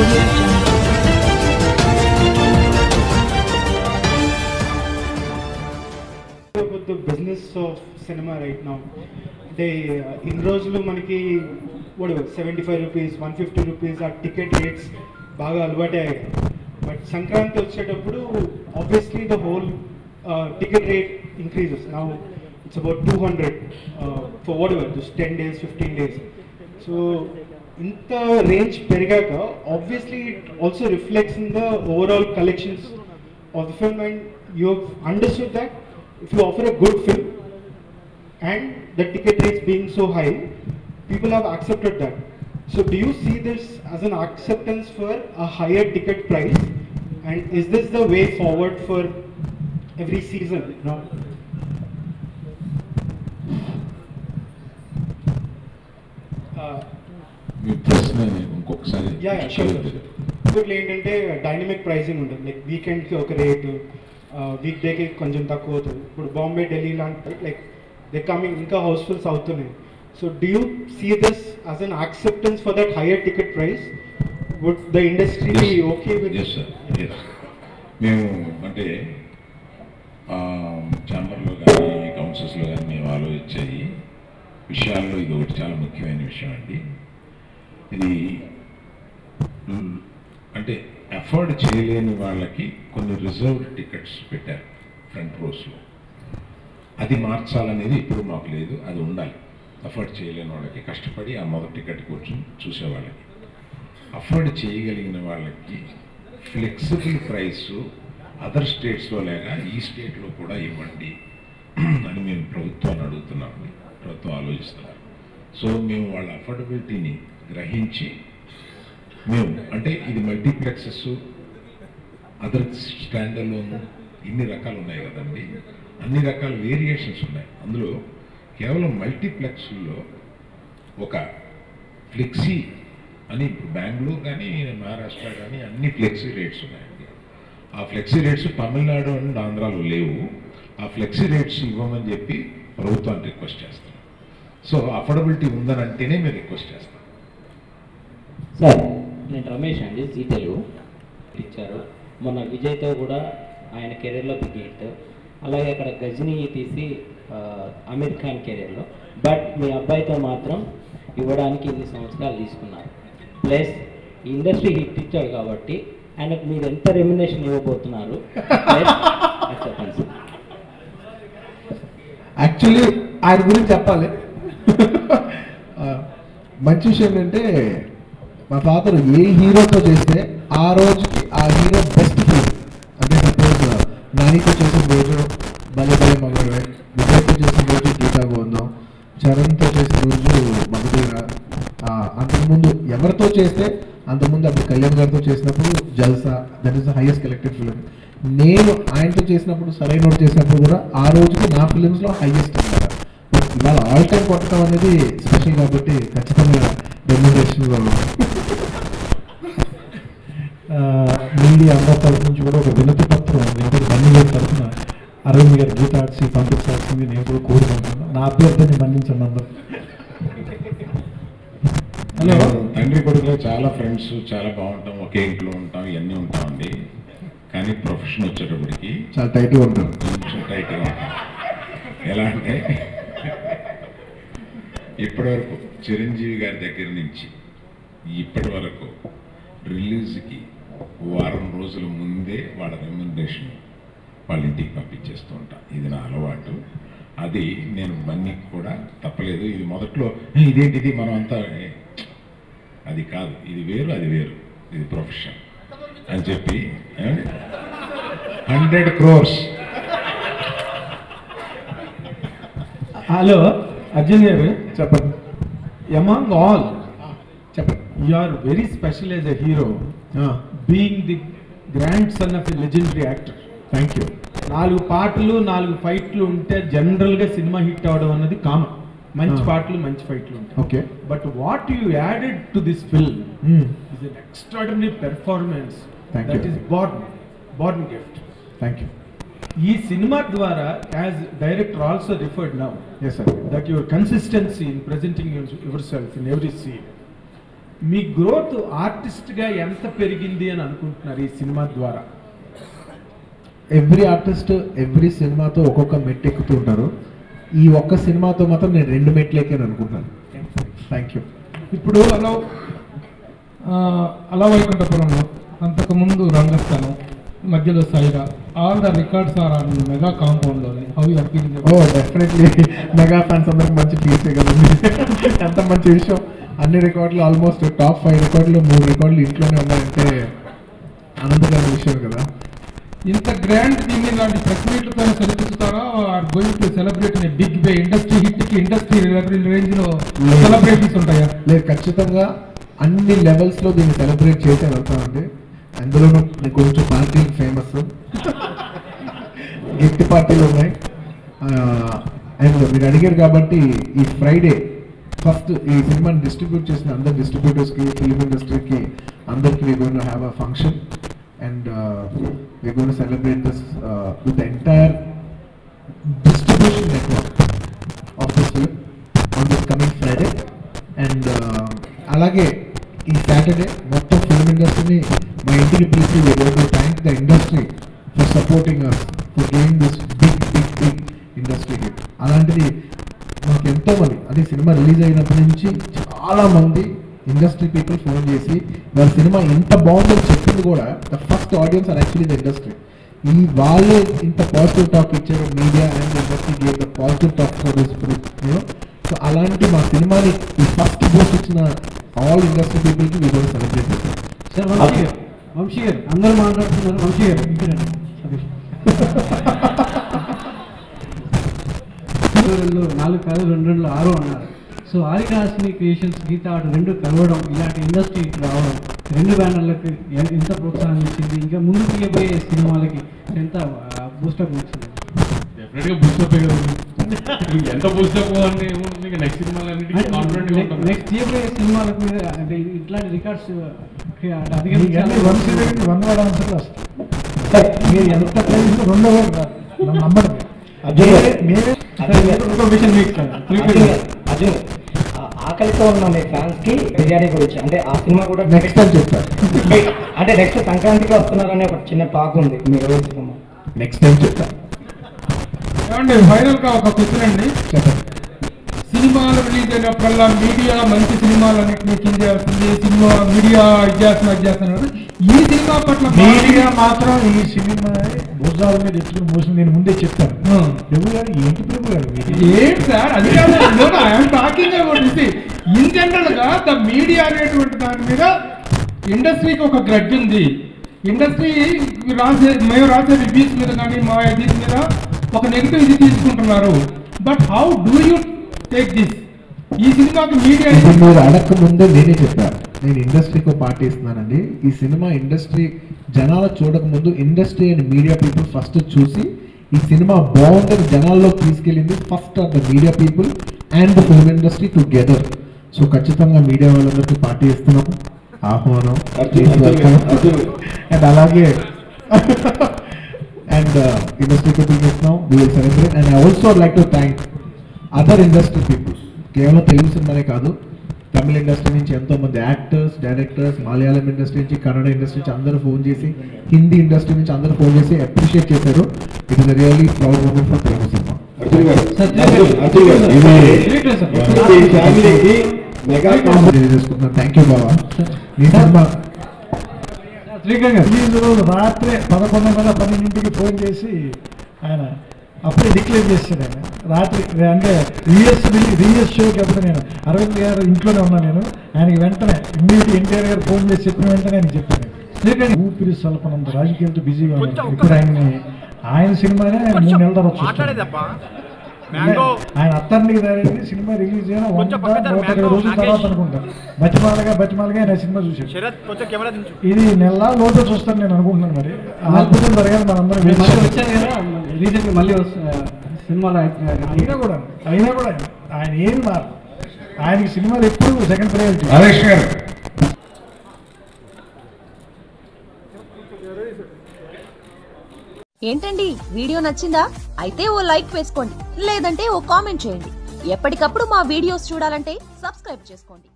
audio jungle. about the business of cinema right now అంటే ఇన్ని రోజులు మనకి వాడు seventy five rupees one fifty rupees ఆ టికెట్ రేట్స్ బాగా అలవాటే అయ్యాయి బట్ సంక్రాంతి వచ్చేటప్పుడు obviously the whole ticket rate increases now it's about two hundred for whatever just ten days fifteen days so ఇంత రేంజ్ పెరిగాక obviously it also reflects in the overall collections of the film and you have understood that if you offer a good film and the ticket rates being so high, people have accepted that. So do you see this as an acceptance for a higher ticket price? And is this the way forward for every season? You know? Uh, మీ ప్రశ్న ఇంకొకసారి yeah yeah sure ఇంకోటి ఏంటంటే dynamic pricing ఉంటుంది like వీకెండ్కి ఒక రేటు week డేకి కొంచెం తక్కువ అవుతుంది ఇప్పుడు బాంబే ఢిల్లీ లాంటి లైక్ దే కమింగ్ ఇంకా హౌస్ఫుల్స్ అవుతున్నాయి so do you see this as an acceptance for that higher ticket price would the industry be okay with yes sir yes మేము అంటే ఛాంబర్లో కానీ కౌన్సిల్స్లో కానీ మేము ఆలోచించే విషయాల్లో ఇది ఒకటి చాలా ముఖ్యమైన విషయం అండి ఇది మ్, అంటే అఫోర్డ్ చేయలేని వాళ్ళకి కొన్ని రిజర్వ్డ్ టికెట్స్ పెట్టారు ఫ్రంట్ రోస్లో అది మార్చాలనేది ఇప్పుడు మాకు లేదు అది ఉండాలి అఫోర్డ్ చేయలేని వాళ్ళకి కష్టపడి ఆ మొదటి టికెట్ కూర్చొని చూసేవాళ్ళకి అఫోర్డ్ చేయగలిగిన వాళ్ళకి ఫ్లెక్సిబుల్ ప్రైస్ అదర్ స్టేట్స్లో లేక ఈ స్టేట్లో కూడా ఇవ్వండి అని మేము ప్రభుత్వాన్ని అడుగుతున్నామండి ప్రభుత్వం ఆలోచిస్తున్నారు సో మేము వాళ్ళ అఫోర్డబిలిటీని గ్రహించి మేము అంటే ఇది మల్టీప్లెక్సెస్ అదర్ స్టాండర్లోను ఇన్ని రకాలు ఉన్నాయి కదండి అన్ని రకాల వేరియేషన్స్ ఉన్నాయి అందులో కేవలం మల్టీప్లెక్స్లో ఒక ఫ్లెక్సీ అని ఇప్పుడు బెంగళూరు కానీ మహారాష్ట్ర కానీ అన్ని ఫ్లెక్సీ రేట్స్ ఉన్నాయండి ఆ ఫ్లెక్సీ రేట్స్ తమిళనాడు అండ్ ఆంధ్రాలో లేవు ఆ ఫ్లెక్సీ రేట్స్ ఇవ్వమని చెప్పి ప్రభుత్వాన్ని రిక్వెస్ట్ చేస్తాం సో అఫోర్డబిలిటీ ఉందని అంటేనే మేము రిక్వెస్ట్ చేస్తాం సార్ నేను రమేష్ అండి జీ తెలుగు ఇచ్చారు మొన్న విజయ్తో కూడా ఆయన కెరీర్లో బిగ్ హిట్ అలాగే అక్కడ గజనీ తీసి ఆ, అమీర్ ఖాన్ కెరీర్లో బట్ మీ అబ్బాయితో మాత్రం ఇవ్వడానికి ఇన్ని సంవత్సరాలు తీసుకున్నారు ప్లస్ ఈ ఇండస్ట్రీ హిట్ ఇచ్చాడు కాబట్టి ఆయనకు మీరు ఎంత రెమ్యునేషన్ ఇవ్వబోతున్నారు Plus, అది చెప్పండి సార్ యాక్చువల్లీ ఆయన గురించి చెప్పాలి ఆ, మంచి విషయం ఏంటంటే మా ఫాదర్ ఏ హీరోతో చేస్తే ఆ రోజుకి ఆ హీరో బెస్ట్ ఫిల్మ్ అంటే సపోజ్ నానితో చేసిన రోజు భలే భలే మగడే విజయ్తో చేసిన రోజు గీతా గోవిందం చరణ్తో చేసిన రోజు మగధీర ఆ, అంతకుముందు ఎవరితో చేస్తే అంతకుముందు అప్పుడు కళ్యాణ్ గారితో చేసినప్పుడు Jalsa that is the highest collected film నేను ఆయనతో చేసినప్పుడు సరైన చేసినప్పుడు కూడా ఆ రోజుకి నా ఫిలిమ్స్లో హైయెస్ట్ అనమాట ఇవాళ ఆల్ టైం కొట్టడం అనేది స్పెషల్ కాబట్టి ఖచ్చితంగా రెమ్యునరేషన్లో మీడియా అందరి తరఫు నుంచి కూడా ఒక వినతి పత్రం వెంకట బన్నీ గారి తరఫున అరవింద్ గారి గీతాక్షి పంపించాల్సింది నేను కూడా కోరుకుంటున్నాను నా అభ్యర్థిని మన్నించండి అందరూ హలో మేము తండ్రి కొడుకులో చాలా ఫ్రెండ్స్ చాలా బాగుంటాం ఒకే ఇంట్లో ఉంటాం ఇవన్నీ ఉంటామండి కానీ ప్రొఫెషన్ వచ్చేటప్పటికి చాలా టైట్గా ఉంటారు కొంచెం టైట్గా ఉంటాం ఎలా అంటే ఇప్పటివరకు చిరంజీవి గారి దగ్గర నుంచి ఇప్పటి వరకు రిలీజ్కి వారం రోజుల ముందే వాళ్ళ రెమ్యునరేషన్ వాళ్ళ ఇంటికి పంపించేస్తూ ఉంటా ఇది నా అలవాటు అది నేను బన్నీకి కూడా తప్పలేదు ఇది మొదట్లో "ఏ, ఇదేంటి ఇది మనం అంతా ఏ, అది కాదు ఇది వేరు అది వేరు ఇది ప్రొఫెషన్ అని చెప్పి హండ్రెడ్ క్రోర్స్ హలో అర్జున్ గారు చెప్పండి అమాంగ్ ఆల్ చెప్పండి you are very special as a hero being the grandson of a legendary actor thank you నాలుగు పాటలు నాలుగు ఫైట్లు ఉంటే జనరల్ గా సినిమా హిట్ అవడం అన్నది కామన్ మంచి Ah. పాటలు మంచి ఫైట్లు ఉంటాయి okay but what you added to this film is an extraordinary performance Thank that you. Is born born gift thank you ఈ సినిమా ద్వారా as director also referred now yes sir that your consistency in presenting your- yourself in every scene మీ growth ఆర్టిస్ట్గా ఎంత పెరిగింది అని అనుకుంటున్నారు ఈ సినిమా ద్వారా ఎవ్రీ ఆర్టిస్ట్ ఎవ్రీ సినిమాతో ఒక్కొక్క మెట్టు ఎక్కుతూ ఉంటారు ఈ ఒక్క సినిమాతో మాత్రం నేను రెండు మెట్లు ఎక్కాను అనుకుంటున్నాను థ్యాంక్ యూ ఇప్పుడు అలా ఆ, అలా వైకుంఠపురంలో అంతకుముందు రంగస్థలం మధ్యలో Sye Raa all the records are on mega కాంపౌండ్లోనే how you feeling oh definitely mega fans అందరికి మంచి పీసే కదండి ఎంత మంచి విషయం అన్ని రికార్డులు ఆల్మోస్ట్ టాప్ ఫైవ్ రికార్డులు మూడు రికార్డులు ఇంట్లోనే ఉన్నాయంటే ఆనందకరమైన విషయం కదా ఇంత గ్రాండ్ దీన్ని ఇలాంటి ప్రెస్ మీట్లతో సెలబ్రిస్తారా are going to celebrate in big way industry hit కి ఇండస్ట్రీ రేంజ్ లో లేదు. సెలబ్రేషన్స్ ఉంటాయా లేదు ఖచ్చితంగా అన్ని లెవెల్స్లో దీన్ని సెలబ్రేట్ చేసే వెళ్తామండి అందులోనూ మీకు కొంచెం పార్టీలు ఫేమస్ గిఫ్ట్ పార్టీలు ఉన్నాయి అండ్ మీరు అడిగారు కాబట్టి ఈ ఫ్రైడే ఫస్ట్ ఈ సినిమాని డిస్ట్రిబ్యూట్ చేసిన అందరు డిస్ట్రిబ్యూటర్స్కి ఫిలిం ఇండస్ట్రీకి అందరికి we gonna have a function and we gonna celebrate this with entire distribution network of this film on this coming Friday. And uh, అలాగే ఈ సాటర్డే మొత్తం ఫిల్మ్ ఇండస్ట్రీని మా ఇంటికి పిలిచి we going to thank the industry for supporting us for giving this big big big industry hit అలాంటిది మాకు ఎంతో మంది అంటే సినిమా రిలీజ్ అయినప్పటి నుంచి చాలా మంది ఇండస్ట్రీ పీపుల్ ఫోన్ చేసి వాళ్ళ సినిమా ఎంత బాగుందని చెప్పింది కూడా the first audience are actually the industry ఈ వాళ్ళే ఇంత పాజిటివ్ టాక్ ఇచ్చారు media and industry gave the positive talk for this so అలాంటి మా సినిమాని ఈ ఫస్ట్ బూస్ట్ ఇచ్చిన ఆల్ ఇండస్ట్రీ పీపుల్కి వీ గోన్ సెలబ్రేట్ చేస్తాం సార్ వంశీ గారు వంశీ గారు అందరూ మాట్లాడుతున్నారు వంశీ గారు ఇంకేనండి సతీష్ రెండు నాలుగు కాదు రెండు రెండు ఆరు అన్నారు సో ఆరికాస్ని క్రియేషన్స్ గీత ఆర్ట్ రెండు కలవడం ఇలాంటి ఇండస్ట్రీకి రావడం రెండు బ్యానర్లకు ఎ- ఎంత ప్రోత్సాహం ఇచ్చింది ఇంకా ముందు తీయబోయే సినిమాలకి ఎంత బూస్టప్ ఇచ్చింది డెఫినెట్గా బూస్టప్ ఎంత బూస్టప్ అంటే ఏముంటుంది ఇంకా నెక్స్ట్ సినిమాలన్నిటికీ కాన్ఫిడెంట్గా ఉంటాం నెక్స్ట్ తీయబోయే సినిమాలకు మీద అంటే ఇట్లాంటి రికార్డ్స్ వంద అధిగమించాలి వంద వాడు ఆన్సర్లు వస్తాయి మీరు ఎంత ప్రైజ్ రెండో వాడు రాదు నన్ను నమ్మడం అర్జున్ గారు. మీరే అర్జున్ గారు. ఇంకో విషయం మీకు సార్ అర్జున్ గారు, అర్జున్ గారు, ఆ ఆకలితో ఉన్న మీ ఫ్యాన్స్ కి బిర్యానీ గురించి అంటే ఆ సినిమా కూడా నెక్స్ట్ టైం చెప్తారు అంటే నెక్స్ట్ సంక్రాంతికి వస్తున్నారనే ఒక చిన్న టాక్ ఉంది మీ రోజు సినిమా నెక్స్ట్ టైం చెప్తారు ఏమండి ఫైనల్ గా ఒక క్వశ్చన్ అండి చెప్పండి సినిమాలు రిలీజ్ అయినప్పుడల్లా మీడియా మంచి సినిమాలన్నింటినీ కింద చేస్తుంది సినిమా మీడియా ఇది చేస్తున్నా అది చేస్తున్నారు ఈ సినిమా పట్ల మీడియా మాత్రం ఈ సినిమా భుజాల మీద ఎత్తుకుని మోసం నేను ముందే చెప్తాను ఆ. ప్రభు గారు ఏంటి ప్రభు గారు ఇది? ఏంటి సార్ అది కాదు I'm talking about in general గా ద మీడియా అనేటువంటి దాని మీద ఇండస్ట్రీకి ఒక గ్రడ్జ్ ఉంది ఇండస్ట్రీ రాసే మేము రాసే రివ్యూస్ మీద కానీ మా దీని మీద ఒక నెగిటివ్ ఇది తీసుకుంటున్నారు but how do you take this ఈ సినిమాకి మీడియా ఇది మీరు అడక్క ముందే నేనే చెప్పాను నేను ఇండస్ట్రీకి ఒక పార్టీ ఇస్తున్నానండి ఈ సినిమా ఇండస్ట్రీ జనాలు చూడక ముందు industry and media people first చూసి ఈ సినిమా బాగుందని జనాల్లో తీసుకెళ్ళింది first of the media people and the film industry together so ఖచ్చితంగా మీడియా వాళ్ళందరికీ పార్టీ ఇస్తున్నాం ఆహ్వానం అండ్ అలాగే అండ్ ఇండస్ట్రీ పీపుల్ ఇస్తున్నాం we will celebrate and I also like to thank other industry people కేవలం తెలుగు సినిమానే కాదు తమిళ ఇండస్ట్రీ నుంచి ఎంతో మంది యాక్టర్స్ డైరెక్టర్స్ మలయాళం ఇండస్ట్రీ నుంచి కన్నడ ఇండస్ట్రీ నుంచి అందరూ ఫోన్ చేసి హిందీ ఇండస్ట్రీ నుంచి అందరూ ఫోన్ చేసి అప్రిషియేట్ చేశారు it is really proud moment for Telugu సినిమా తెలియజేసుకుంటున్నాను థ్యాంక్ యూ బాబా మీ సినిమా శ్రీకాంత్ గారు రిలీజ్ రోజు రాత్రే పదకొండు వందల పన్నెండింటికి ఫోన్ చేసి ఆయన అప్పుడే డిక్లేర్ చేశాడు ఆయన రాత్రి అంటే రీఎస్ రీఎస్ షోకి అప్పుడు నేను అరవింద్ గారు ఇంట్లోనే ఉన్నాను నేను ఆయనకి వెంటనే ఇమ్మీడియట్ ఎన్టీఆర్ గారు ఫోన్ చేసి చెప్పిన వెంటనే ఆయన చెప్పాను శ్రీకాంత్ ఊపిరి స్వల్పనంత రాజకీయాలతో బిజీగా ఉన్నాను ఇప్పుడు ఆయన్ని ఆయన సినిమానే ఆయన మూడు నెలల తర్వాత చూస్తాను ఆయన అత్తానికి దారేది సినిమా రిలీజ్ అయిన వంద నూట ఇరవై రోజుల తర్వాత అనుకుంటా బతిమాలగా బతిమాలగా ఆయన సినిమా చూశాడు ఇది నెల లోటు చూస్తాను నేను అనుకుంటున్నాను మరి ఆ అద్భుతం జరగాలి మనందరం మీరు వేచి మళ్ళీ చూడాలి. వచ్చారు కదా రీసెంట్ మళ్ళీ వస్తు- సినిమాలో యాక్ట్- అయినా కూడా అయినా కూడా ఆయన ఏం మారు ఆయనకి సినిమాలు ఎప్పుడు సెకండ్ ప్రయారిటీ హరీష్ గారు ఏంటండి వీడియో నచ్చిందా అయితే ఓ లైక్ వేసుకోండి లేదంటే ఓ కామెంట్ చేయండి ఎప్పటికప్పుడు మా వీడియోస్ చూడాలంటే సబ్స్క్రైబ్ చేసుకోండి